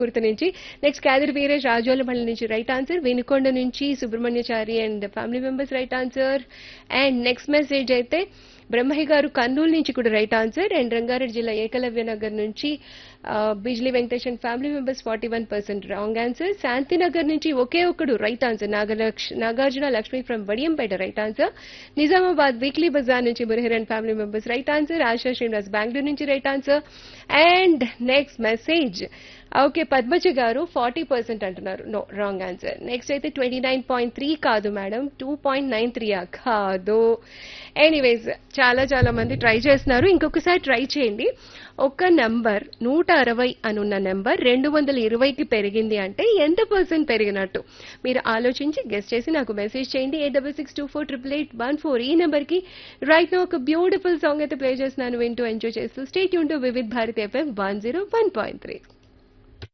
గుర్తు నుంచి నెక్స్ట్ క్యాదర్ వీరేష్ రాజోలపల్లి నుంచి రైట్ ఆన్సర్ వినుకొండ నుంచి Subrahmanyachari and family members right answer and next message అయితే బ్రహ్మయ్య గారు కర్నూలు నుంచి కూడా రైట్ ఆన్సర్ అండ్ రంగారెడ్డి జిల్లా ఏకలవ్య నగర్ నుంచి ఆ, Bijli Venkatesh and family members forty one percent wrong answer Shantinagar నుంచి ఒకే ఒక్కడు రైట్ ఆన్సర్ నాగలక్ష్ Nagarjuna Lakshmi from Vadiyampeta right answer Nizamabad weekly bazaar నుంచి Murahar and family members right answer Asha Srinivas Bengaluru నుంచి right answer and next message okay Padmaja garu forty percent అంటున్నారు నో రాంగ్ ఆన్సర్ నెక్స్ట్ అయితే twenty nine point three కాదు madam two point nine three కాదు anyways చాలా చాలా మంది try చేస్తున్నారు ఇంకొకసారి ట్రై చేయండి ఒక నెంబర్ నూట అరవై అనున్న నెంబర్ రెండు వందల ఇరవైకి పెరిగింది అంటే ఎంత పర్సెంట్ పెరిగినట్టు మీరు ఆలోచించి గెస్ట్ చేసి నాకు మెసేజ్ చేయండి eight double six two four triple eight one four ఈ నెంబర్కి రైట్ నా ఒక బ్యూటిఫుల్ సాంగ్ అయితే ప్లే చేస్తున్నాను వింటూ ఎంజాయ్ చేస్తూ స్టేట్ యూన్ to Vividh Bharati FM one zero one point three